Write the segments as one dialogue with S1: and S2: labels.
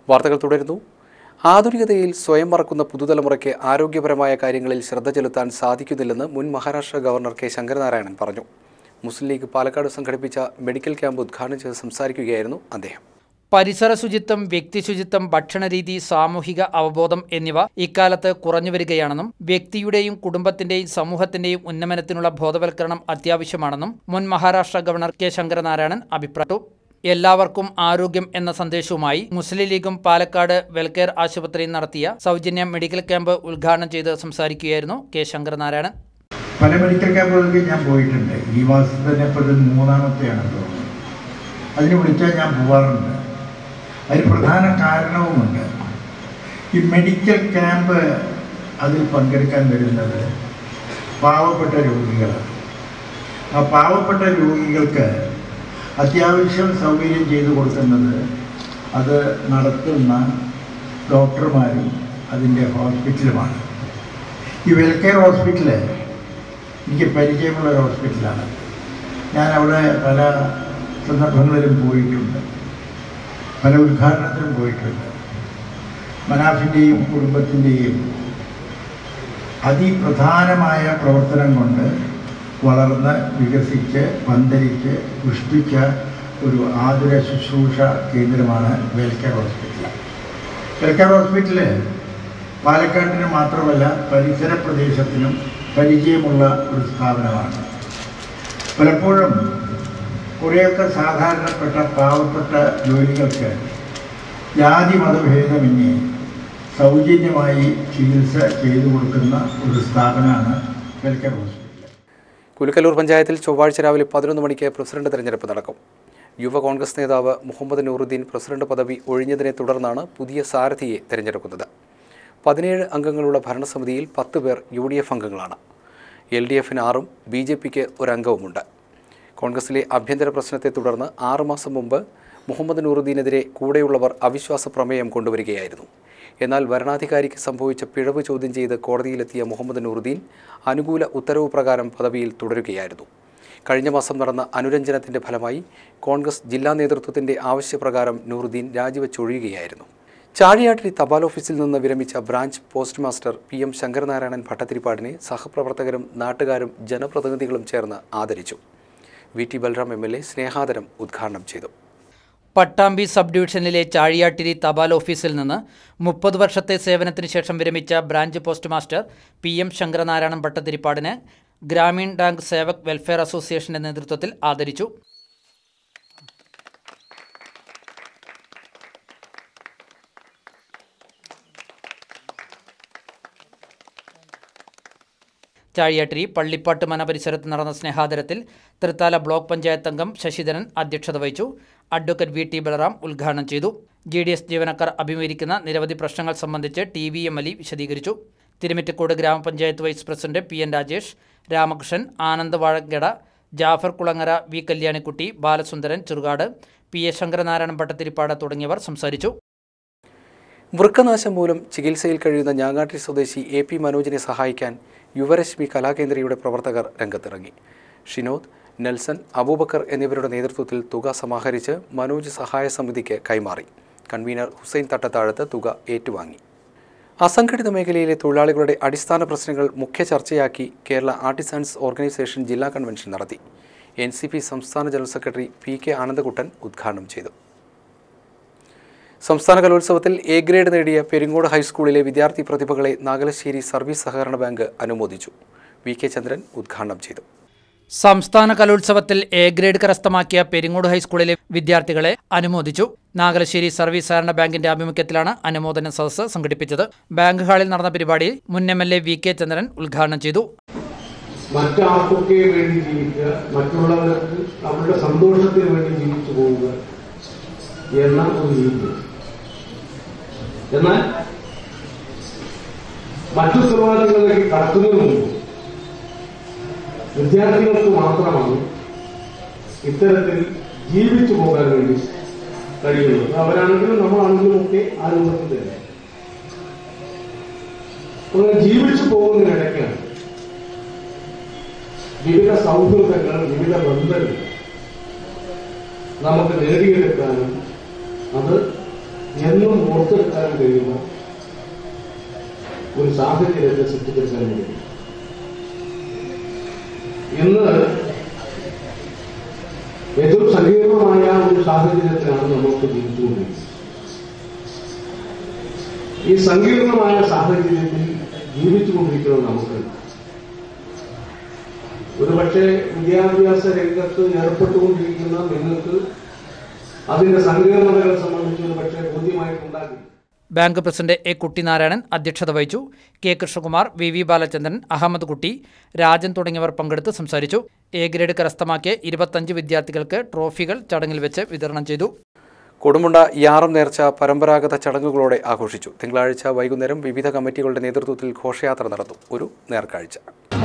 S1: വാർത്തകൾ തുടരുന്നു ആധുനികതയിൽ സ്വയം മറക്കുന്ന പുതുതലമുറയ്ക്ക് ആരോഗ്യപരമായ കാര്യങ്ങളിൽ ശ്രദ്ധ ചെലുത്താൻ സാധിക്കുന്നില്ലെന്ന് മുൻ മഹാരാഷ്ട്ര ഗവർണർ കെ ശങ്കരനാരായണൻ പറഞ്ഞു മുസ്ലിം ലീഗ് പാലക്കാട് സംഘടിപ്പിച്ച മെഡിക്കൽ ക്യാമ്പ് ഉദ്ഘാടനം ചെയ്ത് സംസാരിക്കുകയായിരുന്നു അദ്ദേഹം
S2: പരിസര ശുചിത്വം വ്യക്തി ശുചിത്വം ഭക്ഷണരീതി സാമൂഹിക അവബോധം എന്നിവ ഇക്കാലത്ത് കുറഞ്ഞു വരികയാണെന്നും വ്യക്തിയുടെയും കുടുംബത്തിന്റെയും സമൂഹത്തിന്റെയും ഉന്നമനത്തിനുള്ള ബോധവൽക്കരണം അത്യാവശ്യമാണെന്നും മുൻ മഹാരാഷ്ട്ര ഗവർണർ കെ ശങ്കരനാരായണൻ അഭിപ്രായപ്പെട്ടു എല്ലാവർക്കും ആരോഗ്യം എന്ന സന്ദേശവുമായി മുസ്ലിം ലീഗും പാലക്കാട് വെൽകെയർ ആശുപത്രിയിൽ നടത്തിയ സൗജന്യ മെഡിക്കൽ ക്യാമ്പ് ഉദ്ഘാടനം ചെയ്ത് സംസാരിക്കുകയായിരുന്നു കെ ശങ്കരനാരായണൻ
S3: പല മെഡിക്കൽ ക്യാമ്പുകളിലേക്ക് ഞാൻ പോയിട്ടുണ്ട് ഈ മാസം തന്നെ ഇപ്പോൾ ഇത് മൂന്നാമത്തെയാണ് തോന്നുന്നത് അതിന് വിളിച്ചാൽ ഞാൻ പോവാറുണ്ട് അതിന് പ്രധാന കാരണവുമുണ്ട് ഈ മെഡിക്കൽ ക്യാമ്പ് അതിൽ പങ്കെടുക്കാൻ വരുന്നത് പാവപ്പെട്ട രോഗികളാണ് ആ പാവപ്പെട്ട രോഗികൾക്ക് അത്യാവശ്യം സൗകര്യം ചെയ്തു കൊടുക്കുന്നത് അത് നടത്തുന്ന ഡോക്ടർമാരും അതിൻ്റെ ഹോസ്പിറ്റലുമാണ് ഈ വെൽകെയർ ഹോസ്പിറ്റല് എനിക്ക് പരിചയമുള്ള ഒരു ഹോസ്പിറ്റലാണ് ഞാൻ അവിടെ പല സന്ദർഭങ്ങളിലും പോയിട്ടുണ്ട് പല ഉദ്ഘാടനത്തിനും പോയിട്ടുണ്ട് മനാഫിൻ്റെയും കുടുംബത്തിൻ്റെയും അതിപ്രധാനമായ പ്രവർത്തനം കൊണ്ട് വളർന്ന് വികസിച്ച് പന്തലിച്ച് പുഷ്പിച്ച ഒരു ആതുര ശുശ്രൂഷ കേന്ദ്രമാണ് വെൽക്കർ ഹോസ്പിറ്റൽ വെൽക്കർ ഹോസ്പിറ്റല് പാലക്കാട്ടിന് മാത്രമല്ല പരിസര പ്രദേശത്തിനും പരിചയമുള്ള ഒരു സ്ഥാപനമാണ് പലപ്പോഴും കുറേയൊക്കെ സാധാരണപ്പെട്ട പാവപ്പെട്ട ജോലികൾക്ക് ജാതി മതഭേദമന്യേ സൗജന്യമായി ചികിത്സ ചെയ്തു കൊടുക്കുന്ന ഒരു സ്ഥാപനമാണ് വെൽക്കർ ഹോസ്പിറ്റൽ
S1: കുലുക്കല്ലൂർ പഞ്ചായത്തിൽ ചൊവ്വാഴ്ച രാവിലെ പതിനൊന്ന് മണിക്ക് പ്രസിഡന്റ് തെരഞ്ഞെടുപ്പ് നടക്കും യുവ കോൺഗ്രസ് നേതാവ് മുഹമ്മദ് നൂറുദ്ദീൻ പ്രസിഡന്റ് പദവി ഒഴിഞ്ഞതിനെ തുടർന്നാണ് പുതിയ സാരഥിയെ തെരഞ്ഞെടുക്കുന്നത് പതിനേഴ് അംഗങ്ങളുള്ള ഭരണസമിതിയിൽ പത്ത് പേർ യു ഡി എഫ് അംഗങ്ങളാണ് എൽ ഡി എഫിന് ആറും ബി ജെ പിക്ക് ഒരംഗവുമുണ്ട് കോൺഗ്രസിലെ ആഭ്യന്തര പ്രശ്നത്തെ തുടർന്ന് ആറുമാസം മുമ്പ് മുഹമ്മദ് നൂറുദ്ദീനെതിരെ കൂടെയുള്ളവർ അവിശ്വാസ പ്രമേയം കൊണ്ടുവരികയായിരുന്നു എന്നാൽ വരണാധികാരിക്ക് സംഭവിച്ച പിഴവ് ചോദ്യം ചെയ്ത് കോടതിയിലെത്തിയ മുഹമ്മദ് നൂറുദ്ദീൻ അനുകൂല ഉത്തരവ് പ്രകാരം പദവിയിൽ തുടരുകയായിരുന്നു കഴിഞ്ഞ മാസം നടന്ന അനുരഞ്ജനത്തിന്റെ ഫലമായി കോൺഗ്രസ് ജില്ലാ നേതൃത്വത്തിന്റെ ആവശ്യപ്രകാരം നൂറുദ്ദീൻ രാജിവെച്ചൊഴിയുകയായിരുന്നു ചാഴിയാട്ടിരി തപാൽ ഓഫീസിൽ നിന്ന് വിരമിച്ച branch post master P M Sankaranarayanan ഭട്ടത്തിരിപ്പാടിനെ സഹപ്രവർത്തകരും നാട്ടുകാരും ജനപ്രതിനിധികളും ചേർന്ന് ആദരിച്ചു V T Balram M L A സ്നേഹാദരം ഉദ്ഘാടനം ചെയ്തു
S2: പട്ടാമ്പി സബ് ഡിവിഷനിലെ ചാഴിയാട്ടിരി തപാൽ ഓഫീസിൽ നിന്ന് മുപ്പത് വർഷത്തെ സേവനത്തിന് ശേഷം വിരമിച്ച branch post master P M Sankaranarayanan ഭട്ടത്തിരിപ്പാടിന് ഗ്രാമീൺ ബാങ്ക് സേവക് വെൽഫെയർ അസോസിയേഷന്റെ നേതൃത്വത്തിൽ ആദരിച്ചു ചാഴിയാട്ടിരി പള്ളിപ്പാട്ട് മന പരിസരത്ത് നടന്ന സ്നേഹാദരത്തിൽ തൃത്താല ബ്ലോക്ക് പഞ്ചായത്ത് അംഗം ശശിധരൻ അധ്യക്ഷത വഹിച്ചു അഡ്വക്കേറ്റ് വി ടി ബലറാം ഉദ്ഘാടനം ചെയ്തു ജി ഡി എസ് ജീവനക്കാർ അഭിമുഖീകരിക്കുന്ന നിരവധി പ്രശ്നങ്ങൾ സംബന്ധിച്ച് ടി വി എം അലി വിശദീകരിച്ചു Thirumittacode gramapanchayat vice president P N Rajesh Ramakrishnan Anand Vazhagada Jafar Kulangara V Kalyanikutty Balasundaran Cherukad P A Sankaranarayanan Bhattathiripad തുടങ്ങിയവർ സംസാരിച്ചു
S1: വൃക്കനാശം മൂലം ചികിത്സയിൽ കഴിയുന്ന ഞാങ്ങാട്ടി സ്വദേശി എ പി മനോജിനെ സഹായിക്കാൻ യുവരശ്മി കലാകേന്ദ്രയുടെ പ്രവർത്തകർ രംഗത്തിറങ്ങി ഷിനോദ് നെൽസൺ അബൂബക്കർ എന്നിവരുടെ നേതൃത്വത്തിൽ തുക സമാഹരിച്ച് മനോജ് സഹായ സമിതിക്ക് കൈമാറി കൺവീനർ ഹുസൈൻ തട്ടത്താഴത്ത് തുക ഏറ്റുവാങ്ങി അസംഘടിത മേഖലയിലെ തൊഴിലാളികളുടെ അടിസ്ഥാന പ്രശ്നങ്ങൾ മുഖ്യ ചർച്ചയാക്കി കേരള ആർട്ടിസൻസ് ഓർഗനൈസേഷൻ ജില്ലാ കൺവെൻഷൻ നടത്തി എൻ സി പി സംസ്ഥാന general secretary P K Anandakuttan ഉദ്ഘാടനം ചെയ്തു സംസ്ഥാന കലോത്സവത്തിൽ എ ഗ്രേഡ് നേടിയ പെരിങ്ങോട് ഹൈസ്കൂളിലെ വിദ്യാർത്ഥി പ്രതിഭകളെ നാഗലശ്ശേരി സർവീസ് സഹകരണ ബാങ്ക് അനുമോദിച്ചു വി കെ ചന്ദ്രൻ ഉദ്ഘാടനം ചെയ്തു
S2: സംസ്ഥാന കലോത്സവത്തിൽ എ ഗ്രേഡ് കരസ്ഥമാക്കിയ പെരിങ്ങോട് ഹൈസ്കൂളിലെ വിദ്യാർത്ഥികളെ അനുമോദിച്ചു നാഗലശ്ശേരി സർവീസ് സഹകരണ ബാങ്കിന്റെ ആഭിമുഖ്യത്തിലാണ് അനുമോദന സദസ്സ് സംഘടിപ്പിച്ചത് ബാങ്ക് ഹാളിൽ നടന്ന പരിപാടിയിൽ മുൻ M L A V K Chandran ഉദ്ഘാടനം ചെയ്തു
S4: മറ്റാർക്കൊക്കെ വേണ്ടി ജീവിക്കുക മറ്റുള്ളവർക്ക് അവരുടെ സന്തോഷത്തിന് വേണ്ടി ജീവിച്ചു പോവുക എന്ന ഒരു രീതി എന്നാൽ മറ്റു ഉത്തരവാദിത്തങ്ങളിലേക്ക് കടക്കുന്നതിന് മുമ്പ് വിദ്യാർത്ഥികൾക്ക് മാത്രമാണ് ഇത്തരത്തിൽ ജീവിച്ചു പോകാൻ വേണ്ടി കഴിയുന്നത് അവരാണെങ്കിലും നമ്മളാണെങ്കിലും ഒക്കെ ആ രൂപത്തിൽ തന്നെ അങ്ങനെ ജീവിച്ചു പോകുന്നതിനിടയ്ക്കാണ് വിവിധ സൗഹൃദങ്ങൾ വിവിധ ബന്ധങ്ങൾ നമുക്ക് നേടിയെടുക്കാനും അത് എന്നും ഓർത്തെടുക്കാൻ കഴിയുന്ന ഒരു സാഹചര്യത്തെ സൃഷ്ടിച്ചെടുക്കാൻ കഴിയും ഇന്ന് ഏറ്റവും സങ്കീർണമായ ഒരു സാഹചര്യത്തിലാണ് നമുക്ക് ജീവിച്ചുകൊണ്ടിരിക്കുന്നത് ഈ സങ്കീർണമായ സാഹചര്യത്തിൽ ജീവിച്ചുകൊണ്ടിരിക്കുന്ന നമുക്ക് ഒരുപക്ഷെ വിദ്യാഭ്യാസ രംഗത്ത് ഏർപ്പെട്ടുകൊണ്ടിരിക്കുന്ന നിങ്ങൾക്ക് അതിന്റെ സങ്കീർണതകളെ സംബന്ധിച്ച് ഒരുപക്ഷെ ബോധ്യമായിട്ടുണ്ടാകില്ല
S2: ബാങ്ക് പ്രസിഡന്റ് എ കുട്ടിനാരായണൻ അധ്യക്ഷത വഹിച്ചു K Krishnakumar V V Balachandran Ahammed Kutty Rajan തുടങ്ങിയവർ പങ്കെടുത്ത് സംസാരിച്ചു എ ഗ്രേഡ് കരസ്ഥമാക്കിയ ഇരുപത്തഞ്ച് വിദ്യാർത്ഥികൾക്ക് ട്രോഫികൾ ചടങ്ങിൽ വെച്ച് വിതരണം ചെയ്തു
S1: കൊടുമുണ്ട യാറം നേർച്ച പരമ്പരാഗത ചടങ്ങുകളോടെ ആഘോഷിച്ചു തിങ്കളാഴ്ച വൈകുന്നേരം വിവിധ കമ്മിറ്റികളുടെ നേതൃത്വത്തിൽ ഘോഷയാത്ര നടന്നു ഒരു നേർക്കാഴ്ച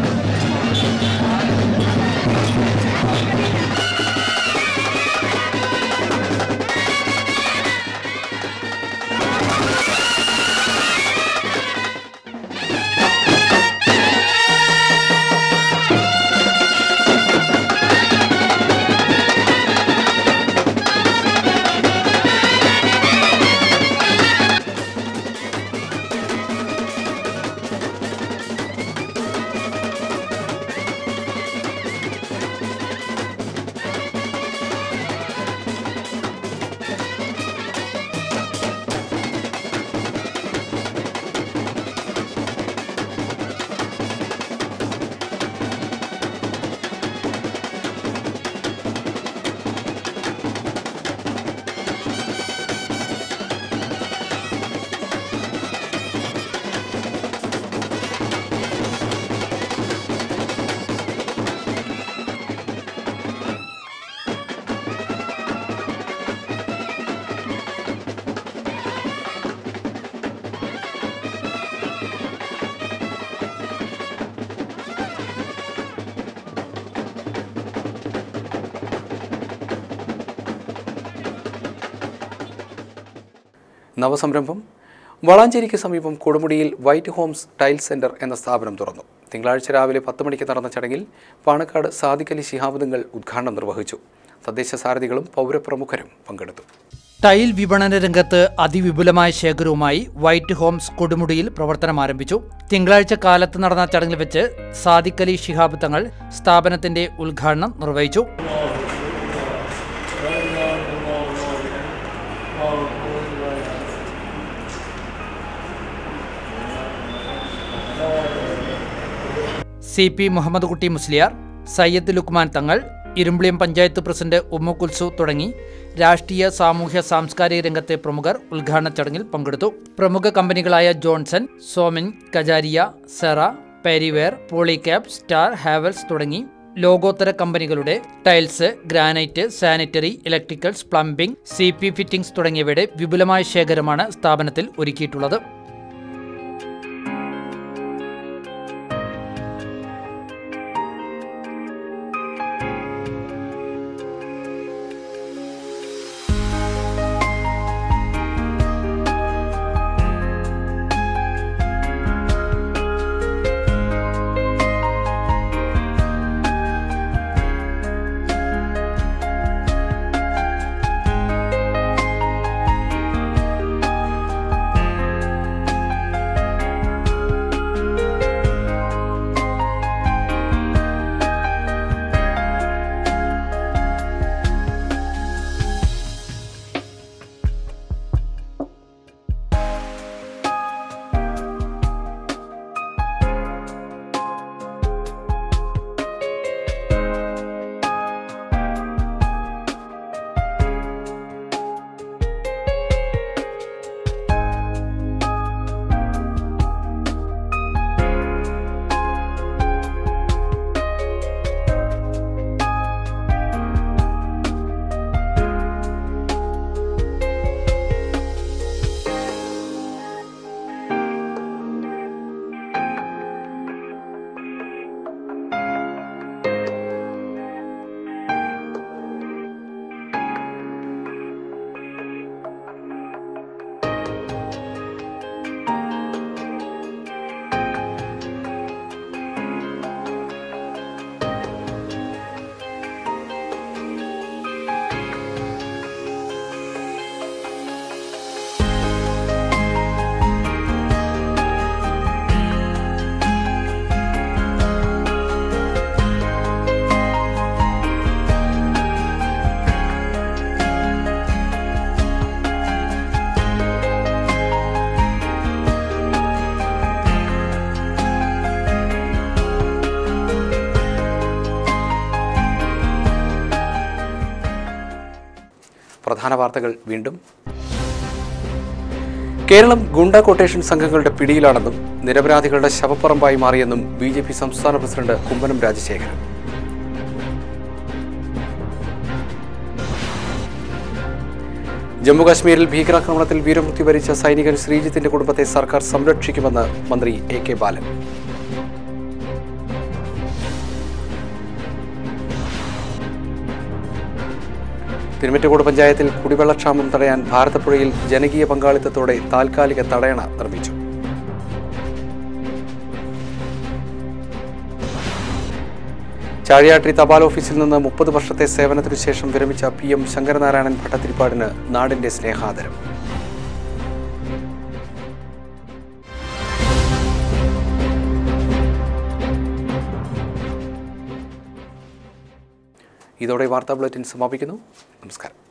S1: നവസംരംഭം വളാഞ്ചേരിക്ക് സമീപം കൊടുമുടിയിൽ വൈറ്റ് ഹോംസ് ടൈൽ സെന്റർ എന്ന സ്ഥാപനം തുറന്നു തിങ്കളാഴ്ച രാവിലെ പത്ത് മണിക്ക് നടന്ന ചടങ്ങിൽ പാണക്കാട് സാദിഖലി ശിഹാബുദ്ദീങ്ങൾ ഉദ്ഘാടനം നിർവഹിച്ചു തദ്ദേശ സാരഥികളും പൗരപ്രമുഖരും പങ്കെടുത്തു
S2: ടൈൽ വിപണന രംഗത്ത് അതിവിപുലമായ ശേഖരവുമായി വൈറ്റ് ഹോംസ് കൊടുമുടിയിൽ പ്രവർത്തനം ആരംഭിച്ചു തിങ്കളാഴ്ച കാലത്ത് നടന്ന ചടങ്ങിൽ വെച്ച് സാദിഖ് അലി ശിഹാബ് തങ്ങൾ സ്ഥാപനത്തിന്റെ ഉദ്ഘാടനം നിർവഹിച്ചു സി പി മുഹമ്മദ് കുട്ടി മുസ്ലിയാർ സയ്യദ് ലുക്മാൻ തങ്ങൾ ഇരുമ്പിളിയം പഞ്ചായത്ത് പ്രസിഡന്റ് ഉമ്മ കുൽസു തുടങ്ങി രാഷ്ട്രീയ സാമൂഹ്യ സാംസ്കാരിക രംഗത്തെ പ്രമുഖർ ഉദ്ഘാടന ചടങ്ങിൽ പങ്കെടുത്തു പ്രമുഖ കമ്പനികളായ ജോൺസൺ സോമിൻ കജാരിയ സെറ പെരിവെയർ പോളിക്യാബ് സ്റ്റാർ ഹാവൽസ് തുടങ്ങി ലോകോത്തര കമ്പനികളുടെ tiles granite sanitary electricals plumbing C P fittings തുടങ്ങിയവയുടെ വിപുലമായ ശേഖരമാണ് സ്ഥാപനത്തിൽ ഒരുക്കിയിട്ടുള്ളത്
S1: പ്രധാന വാർത്തകൾ വീണ്ടും കേരളം ഗുണ്ട കൊട്ടേഷൻ സംഘങ്ങളുടെ പിടിയിലാണെന്നും നിരപരാധികളുടെ ശവപ്പറമ്പായി മാറിയെന്നും ബി ജെ പി സംസ്ഥാന പ്രസിഡന്റ് കുമ്മനം രാജശേഖരൻ ജമ്മുകാശ്മീരിൽ ഭീകരാക്രമണത്തിൽ വീരമൃത്യു വരിച്ച സൈനികൻ ശ്രീജിത്തിന്റെ കുടുംബത്തെ സർക്കാർ സംരക്ഷിക്കുമെന്ന് മന്ത്രി എ കെ ബാലൻ തിരുമറ്റക്കോട് പഞ്ചായത്തിൽ കുടിവെള്ളക്ഷാമം തടയാൻ ഭാരതപ്പുഴയിൽ ജനകീയ പങ്കാളിത്തത്തോടെ താൽക്കാലിക തടയണ നിർമ്മിച്ചു ചാഴിയാട്രി തപാൽ ഓഫീസിൽ നിന്ന് മുപ്പത് വർഷത്തെ സേവനത്തിനു ശേഷം വിരമിച്ച പി എം ശങ്കരനാരായണൻ ഭട്ടത്തിരിപ്പാടിന് നാടിന്റെ സ്നേഹാദരം ഇതോടെ വാർത്താ ബുള്ളറ്റിൻ സമാപിക്കുന്നു നമസ്കാരം